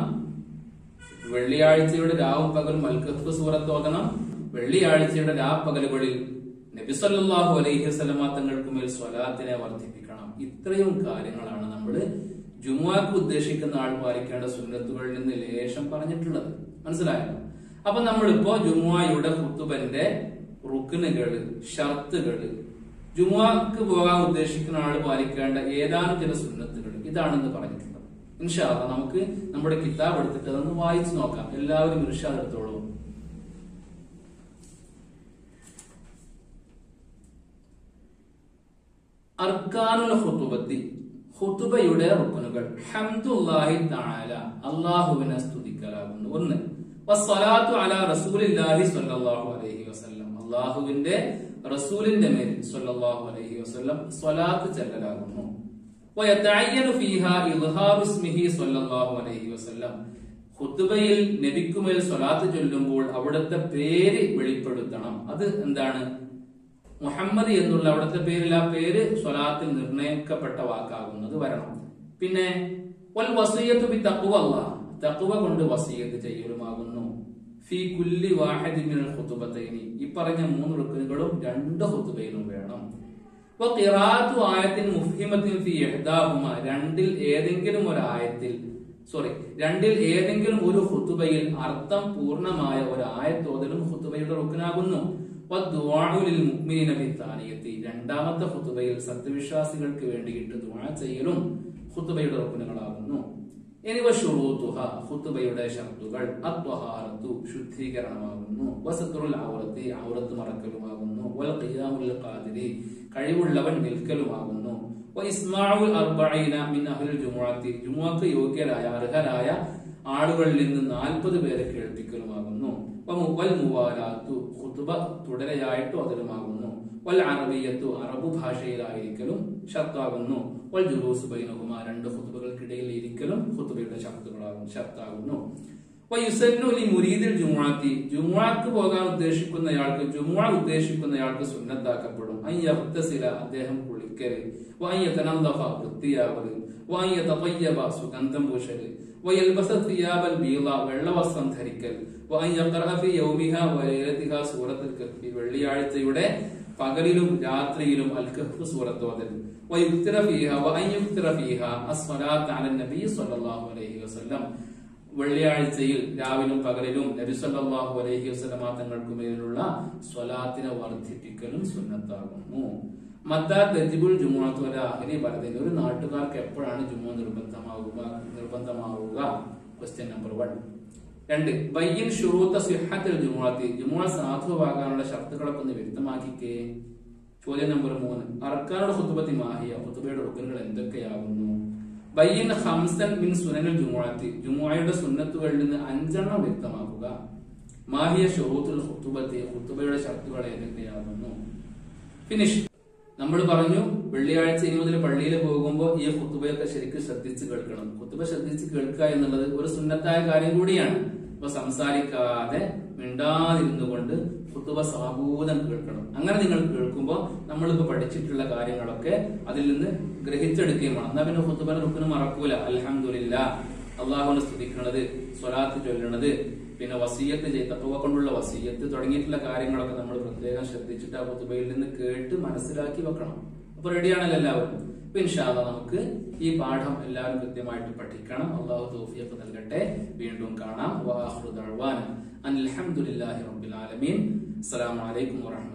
വെള്ളിയാഴ്ചയുടെ രാവും പകൽ മൽക്കത്ത് സൂറത്ത് ഓതണം വെള്ളിയാഴ്ചയുടെ രാപ്പകലുകളിൽ നബിസല്ലാഹു അലൈഹി വസല്ലമ തങ്ങൾക്ക് മേൽ സ്വലാത്തിനെ വർദ്ധിപ്പിക്കണം ഇത്രയും കാര്യങ്ങളാണ് നമ്മൾ ജുമുഅക്ക് ഉദ്ദേശിക്കുന്ന ആൾ പാലിക്കേണ്ട സുന്നത്തുകളിൽ നിന്ന് ലേശം പറഞ്ഞിട്ടുള്ളത് മനസ്സിലായോ അപ്പൊ നമ്മളിപ്പോ ജുമുഅയുടെ ഹുത്തുബന്റെ റുക്കിനുകള് ഷർത്തുകള് ജുമുഅക്ക് പോകാൻ ഉദ്ദേശിക്കുന്ന ആൾ പാലിക്കേണ്ട ഏതാനും ചില സുന്നത്തുകൾ ഇതാണെന്ന് പറഞ്ഞിട്ടുള്ളത് ഇൻഷാല്ല നമുക്ക് നമ്മുടെ കിതാബ് എടുത്തിട്ട് അതൊന്ന് വായിച്ചു നോക്കാം എല്ലാവരും ഇർഷാദ് എടുത്തോളൂ അർക്കാനുൽ ഹുതുബത്തി ഹുതുബയുടെ റുക്കനുകൾ ഹംദുല്ലാഹി തആല അല്ലാഹുവിനെ സ്തുതിക്കലാകുന്നു ഒന്ന് വസ്സലാത്തു അലാ റസൂലില്ലാഹി സ്വല്ലല്ലാഹു അലൈഹി വസല്ലം അല്ലാഹുവിന്റെ റസൂലിന്റെ മേൽ സ്വല്ലല്ലാഹു അലൈഹി വസല്ലം സ്വലാത്ത് ചെല്ലലാകുന്നു ويتعين فيها إظهار اسمه صلى الله عليه وسلم ഖുത്തുബയിൽ നബിക്കുമേൽ സ്വലാത്ത് ചൊല്ലുമ്പോൾ അവിടുത്തെ പേര് വെളിപ്പെടുത്തണം അത് എന്താണ് മുഹമ്മദ് എന്നുള്ള അവിടുത്തെ പേരിൽ ആ പേര് സ്വലാത്തിൽ നിർണയിക്കപ്പെട്ട വാക്കാകുന്നത് വരണം പിന്നെ വൽ വസീയത്ത് ബി തഖ്വ അല്ലാഹ് തഖ്വ കൊണ്ട് വസീയത്ത് ചെയ്യലുമാകുന്നു ഫി കുല്ലി വാഹിദി മിനൽ ഖുതുബത്തൈനി ഈ പറഞ്ഞ മൂന്ന് റുക്കനുകളും രണ്ട് ഖുതുബയിലും വേണം വ ഖിറാഅത്തു ആയത്തിൻ മുഫ്ഹിമത്തിൻ ഫി ഇഹ്ദാഹുമ രണ്ടിൽ ഏതെങ്കിലും ഒരു ആയത്തിൽ സോറി രണ്ടിൽ ഏതെങ്കിലും ഒരു ഖുതുബയിൽ അർത്ഥം പൂർണ്ണമായ ഒരു ആയത്തോതലും ഖുതുബയുടെ റുക്കനാകുന്നു വദ്ദുആഉ ലിൽ മുഅ്മിനീന ഫി താനിയത്തി രണ്ടാമത്തെ ഖുതുബയിൽ സത്യവിശ്വാസികൾക്ക് വേണ്ടിയിട്ട് ദുആ ചെയ്യലും ഖുതുബയുടെ റുക്കനുകളാകുന്നു ഇനി വശുറൂത്തുഹ ഖുതുബയുടെ ഷർത്തുകൾ അത്വഹാറത്തു ശുദ്ധീകരണമാകുന്നു വസത്റുൽ ഔറത്തി ഔറത്ത് മറക്കലുമാകുന്നു വൽ ഖിയാമുൽ ഖാദിരി കഴിവുള്ളവൻ നിൽക്കലുമാകുന്നു വ ഇസ്മാഉൽ അർബഈന മിൻ അഹ്ലിൽ ജുമുഅത്തി ജുമുഅക്ക് യോഗ്യരായ അർഹരായ ആളുകളിൽ നിന്ന് നാൽപ്പത് പേരെ കേൾപ്പിക്കലുമാകുന്നു വ മു- വൽ മുവാലാത്തു ഖുതുബ തുടരെയായിട്ട് അതിലുമാകുന്നു വൽ അറബിയത്തു അറബു ഭാഷയിലായിരിക്കലും ഷർത്താകുന്നു വൽ ജുലൂസ് ബൈനഹുമ രണ്ട് ഖുതുബകൾക്കിടയിൽ ഇരിക്കലും ഖുതുബയുടെ ഷർത്തുകളാകും ഷർത്താകുന്നു വയുസന്നു ലി മുരീദിൽ ജുമുഅത്തി ജുമുഅക്ക് പോകാൻ ഉദ്ദേശിക്കുന്നയാൾക്ക് ജുമുഅ ഉദ്ദേശിക്കുന്നയാൾക്ക് സുന്നത്താക്കപ്പെടും അൻ യഗ്തസില അദ്ദേഹം കുളിക്കല് വഅൻ യതനല്ലഫ വൃത്തിയാവല് വഅൻ യതതയ്യബ സുഗന്ധം പൂശല് വയൽബസ തിയാബൽ ബീള വെള്ളവസ്ത്രം ധരിക്കൽ വഅൻ യഖറഅ ഫി യൗമിഹ വലൈലതിഹ സൂറത്തുൽ കഹ്ഫി വെള്ളിയാഴ്ചയുടെ പകലിലും രാത്രിയിലും അൽ കഹ്ഫ് സൂറത്ത് ഓതൽ വയുക്തിറ ഫീഹ വഅൻ യുക്തിറ ഫീഹ അസ്സലാത്ത് അലൻ നബി സ്വല്ലല്ലാഹു അലൈഹി വസല്ലം വെള്ളിയാഴ്ചയിൽ രാവിലും പകലിലും നബിസല്ലാഹു അലൈഹി വസല്ലമ തങ്ങൾക്ക് മേലുള്ള സ്വലാത്തിനെ വർദ്ധിപ്പിക്കലും സുന്നത്താകുന്നു മത്താ തജിബുൽ ജുമുഅത്ത് വല അഹ്ലി ബലദിൻ ഒരു നാട്ടുകാർക്ക് എപ്പോഴാണ് ജുമുഅ നിർബന്ധമാവുക നിർബന്ധമാവുക ക്വസ്റ്റ്യൻ നമ്പർ വൺ രണ്ട് ബയ്യൻ ഷുറൂത്ത സിഹത്തിൽ ജുമുഅത്തി ജുമുഅ സാധുവാകാനുള്ള ഷർത്തുകളൊക്കെ ഒന്ന് വ്യക്തമാക്കിക്കേ ചോദ്യം നമ്പർ മൂന്ന് അർക്കാനുടെ ഖുതുബത്തി മാഹിയ ഖുതുബയുടെ റുക്കനുകൾ എന്തൊക്കെയാകുന്നു ബയ്യൻ ഹംസൻ മിൻ സുനനുൽ ജുമുഅത്തി ജുമുഅയുടെ സുന്നത്തുകളിൽ നിന്ന് അഞ്ചെണ്ണം വ്യക്തമാക്കുക മാഹിയ ഷുറൂത്തുൽ ഖുതുബത്തി ഖുതുബയുടെ ഷർത്തുകൾ ഏതൊക്കെയാകുന്നു ഫിനിഷ് നമ്മൾ പറഞ്ഞു വെള്ളിയാഴ്ച ഇനി മുതൽ പള്ളിയിൽ പോകുമ്പോൾ ഈ ഖുത്തുബയൊക്കെ ശരിക്കും ശ്രദ്ധിച്ച് കേൾക്കണം ഖുത്തുബ ശ്രദ്ധിച്ച് കേൾക്കുക എന്നുള്ളത് ഒരു സുന്നത്തായ കാര്യം കൂടിയാണ് അപ്പൊ സംസാരിക്കാതെ മിണ്ടാതിരുന്നു കൊണ്ട് ഖുത്തുബ സാബൂതം കേൾക്കണം അങ്ങനെ നിങ്ങൾ കേൾക്കുമ്പോൾ നമ്മളിപ്പോ പഠിച്ചിട്ടുള്ള കാര്യങ്ങളൊക്കെ അതിൽ നിന്ന് ഗ്രഹിച്ചെടുക്കുകയും വേണം എന്നാ പിന്നെ ഖുത്തുബനെ റുക്കിന് മറക്കൂല അൽഹംദുലില്ലാ അള്ളാഹുവിനെ സ്തുതിക്കണത് സ്വലാത്ത് ചൊല്ലണത് പിന്നെ വസീയത്ത് ചെയ്ത തത്വ കൊണ്ടുള്ള വസീയത്ത് തുടങ്ങിയിട്ടുള്ള കാര്യങ്ങളൊക്കെ നമ്മൾ പ്രത്യേകം ശ്രദ്ധിച്ചിട്ട് ആ കുത്തുബയിൽ നിന്ന് കേട്ട് മനസ്സിലാക്കി വെക്കണം അപ്പൊ റെഡിയാണല്ലോ എല്ലാവരും അപ്പൊ ഇൻഷാല്ല നമുക്ക് ഈ പാഠം എല്ലാവരും കൃത്യമായിട്ട് പഠിക്കണം അള്ളാഹു തൗഫീഖ് നൽകട്ടെ വീണ്ടും കാണാം വാഹ്റു ദഅ്വാന അനിൽ ഹംദുലില്ലാഹി റബ്ബിൽ ആലമീൻ അസ്സലാമു അലൈക്കും വറഹ്മത്തുള്ളാഹി